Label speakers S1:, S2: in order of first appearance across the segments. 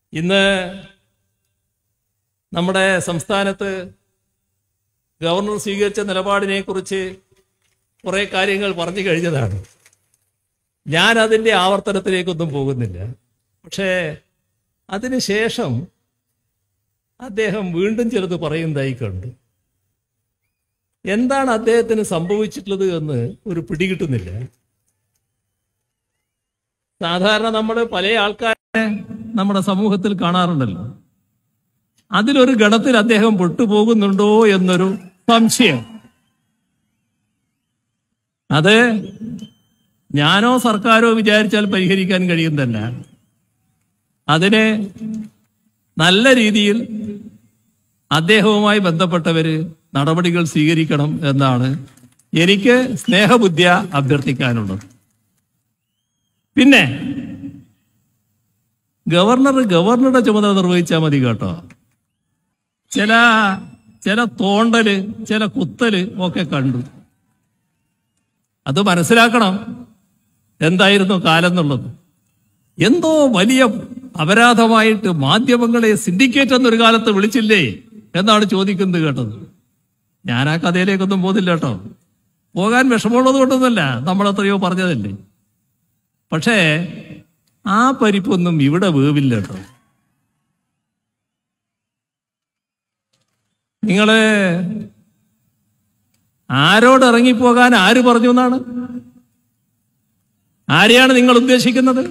S1: ഇന്ന് നമ്മുടെ സംസ്ഥാനത്ത് ഗവർണർ സ്വീകരിച്ച നിലപാടിനെ കുറിച്ച് കുറെ കാര്യങ്ങൾ പറഞ്ഞു കഴിഞ്ഞതാണ് ഞാൻ അതിൻ്റെ ആവർത്തനത്തിലേക്കൊന്നും പോകുന്നില്ല പക്ഷേ അതിനുശേഷം അദ്ദേഹം വീണ്ടും ചിലത് പറയുന്നതായി കണ്ടു എന്താണ് അദ്ദേഹത്തിന് സംഭവിച്ചിട്ടുള്ളത് എന്ന് ഒരു പിടികിട്ടുന്നില്ല സാധാരണ നമ്മൾ പല ആൾക്കാരെ നമ്മുടെ സമൂഹത്തിൽ കാണാറുണ്ടല്ലോ അതിലൊരു ഗണത്തിൽ അദ്ദേഹം പെട്ടുപോകുന്നുണ്ടോ എന്നൊരു സംശയം അത് ഞാനോ സർക്കാരോ വിചാരിച്ചാൽ പരിഹരിക്കാൻ കഴിയുന്നതല്ല അതിന് നല്ല രീതിയിൽ അദ്ദേഹവുമായി ബന്ധപ്പെട്ടവര് നടപടികൾ സ്വീകരിക്കണം എന്നാണ് എനിക്ക് സ്നേഹബുദ്ധിയ അഭ്യർത്ഥിക്കാനുള്ളത് പിന്നെ ഗവർണർ ഗവർണറുടെ ചുമതല നിർവഹിച്ചാൽ മതി കേട്ടോ ചില ചില തോണ്ടല് ചില കുത്തല് ഒക്കെ കണ്ടു അത് മനസ്സിലാക്കണം എന്തായിരുന്നു കാലം എന്നുള്ളത് എന്തോ വലിയ അപരാധമായിട്ട് മാധ്യമങ്ങളെ സിൻഡിക്കേറ്റ് എന്നൊരു കാലത്ത് വിളിച്ചില്ലേ എന്നാണ് ചോദിക്കുന്നത് കേട്ടത് ഞാൻ ആ കഥയിലേക്കൊന്നും പോകുന്നില്ല കേട്ടോ പോകാൻ വിഷമമുള്ളത് കൊണ്ടൊന്നുമല്ല നമ്മൾ എത്രയോ പറഞ്ഞതല്ലേ പക്ഷേ ആ പരിപ്പൊന്നും ഇവിടെ വേവില്ല കേട്ടോ നിങ്ങള് ആരോട് ഇറങ്ങിപ്പോകാൻ ആര് പറഞ്ഞു എന്നാണ് ആരെയാണ് നിങ്ങൾ ഉദ്ദേശിക്കുന്നത്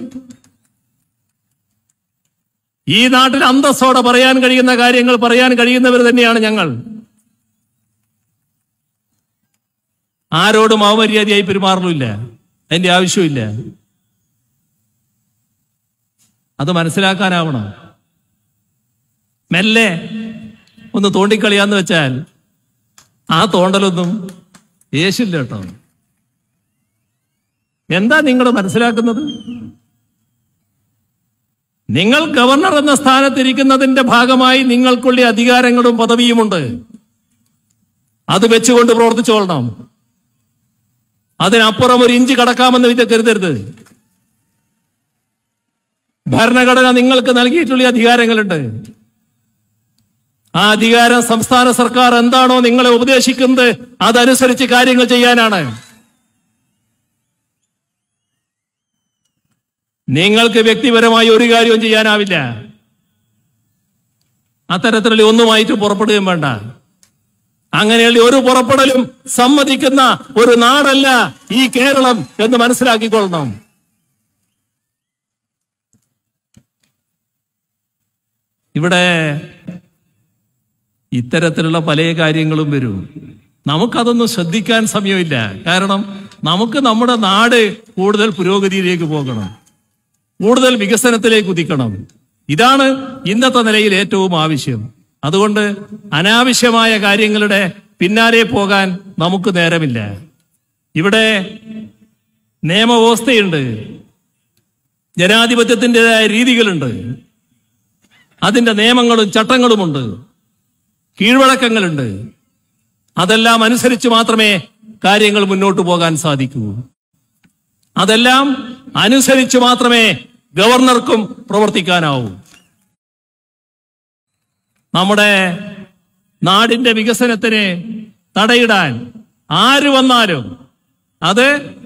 S1: ഈ നാട്ടിൽ അന്തസ്സോടെ പറയാൻ കഴിയുന്ന കാര്യങ്ങൾ പറയാൻ കഴിയുന്നവർ തന്നെയാണ് ഞങ്ങൾ ആരോടും അവമര്യാദയായി പെരുമാറലുമില്ല അതിന്റെ ആവശ്യമില്ല അത് മനസ്സിലാക്കാനാവണം മെല്ലെ ഒന്ന് തോണ്ടിക്കളിയാന്ന് വെച്ചാൽ ആ തോണ്ടലൊന്നും യേശില്ല കേട്ടോ എന്താ നിങ്ങൾ മനസ്സിലാക്കുന്നത് നിങ്ങൾ ഗവർണർ എന്ന സ്ഥാനത്തിരിക്കുന്നതിന്റെ ഭാഗമായി നിങ്ങൾക്കുള്ള അധികാരങ്ങളും പദവിയുമുണ്ട് അത് വെച്ചുകൊണ്ട് പ്രവർത്തിച്ചോളണം അതിനപ്പുറം ഒരു ഇഞ്ച് കടക്കാമെന്ന് വിചാ കരുതരുത് ഭരണഘടന നിങ്ങൾക്ക് നൽകിയിട്ടുള്ള അധികാരങ്ങളുണ്ട് ആ അധികാരം സംസ്ഥാന സർക്കാർ എന്താണോ നിങ്ങളെ ഉപദേശിക്കുന്നത് അതനുസരിച്ച് കാര്യങ്ങൾ ചെയ്യാനാണ് നിങ്ങൾക്ക് വ്യക്തിപരമായി ഒരു കാര്യവും ചെയ്യാനാവില്ല അത്തരത്തിലുള്ള ഒന്നുമായിട്ട് പുറപ്പെടുകയും വേണ്ട അങ്ങനെയുള്ള ഒരു പുറപ്പെടലും സമ്മതിക്കുന്ന ഒരു നാടല്ല ഈ കേരളം എന്ന് മനസ്സിലാക്കിക്കൊള്ളണം ഇവിടെ ഇത്തരത്തിലുള്ള പല കാര്യങ്ങളും വരും നമുക്കതൊന്നും ശ്രദ്ധിക്കാൻ സമയമില്ല കാരണം നമുക്ക് നമ്മുടെ നാട് കൂടുതൽ പുരോഗതിയിലേക്ക് പോകണം കൂടുതൽ വികസനത്തിലേക്ക് ഉദിക്കണം ഇതാണ് ഇന്നത്തെ നിലയിൽ ഏറ്റവും ആവശ്യം അതുകൊണ്ട് അനാവശ്യമായ കാര്യങ്ങളുടെ പിന്നാലെ പോകാൻ നമുക്ക് നേരമില്ല ഇവിടെ നിയമവ്യവസ്ഥയുണ്ട് ജനാധിപത്യത്തിൻ്റെതായ രീതികളുണ്ട് അതിന്റെ നിയമങ്ങളും ചട്ടങ്ങളുമുണ്ട് കീഴ്വഴക്കങ്ങളുണ്ട് അതെല്ലാം അനുസരിച്ച് മാത്രമേ കാര്യങ്ങൾ മുന്നോട്ട് പോകാൻ സാധിക്കൂ അതെല്ലാം അനുസരിച്ച് മാത്രമേ ഗവർണർക്കും പ്രവർത്തിക്കാനാവൂ നമ്മുടെ നാടിന്റെ വികസനത്തിന് തടയിടാൻ ആര് വന്നാലും അത്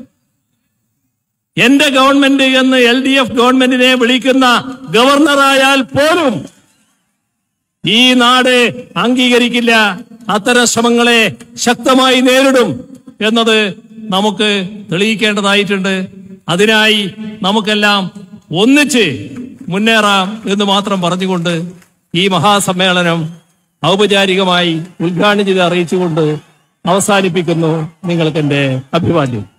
S1: എന്റെ ഗവൺമെന്റ് എന്ന് എൽ ഡി എഫ് ഗവൺമെന്റിനെ വിളിക്കുന്ന ഗവർണറായാൽ പോലും ഈ നാട് അംഗീകരിക്കില്ല അത്തരം ശ്രമങ്ങളെ ശക്തമായി നേരിടും എന്നത് നമുക്ക് തെളിയിക്കേണ്ടതായിട്ടുണ്ട് അതിനായി നമുക്കെല്ലാം ഒന്നിച്ച് മുന്നേറാം എന്ന് മാത്രം പറഞ്ഞുകൊണ്ട് ഈ മഹാസമ്മേളനം ഔപചാരികമായി ഉദ്ഘാടനം ചെയ്ത് അറിയിച്ചുകൊണ്ട് അവസാനിപ്പിക്കുന്നു നിങ്ങൾക്ക് എന്റെ അഭിവാദ്യം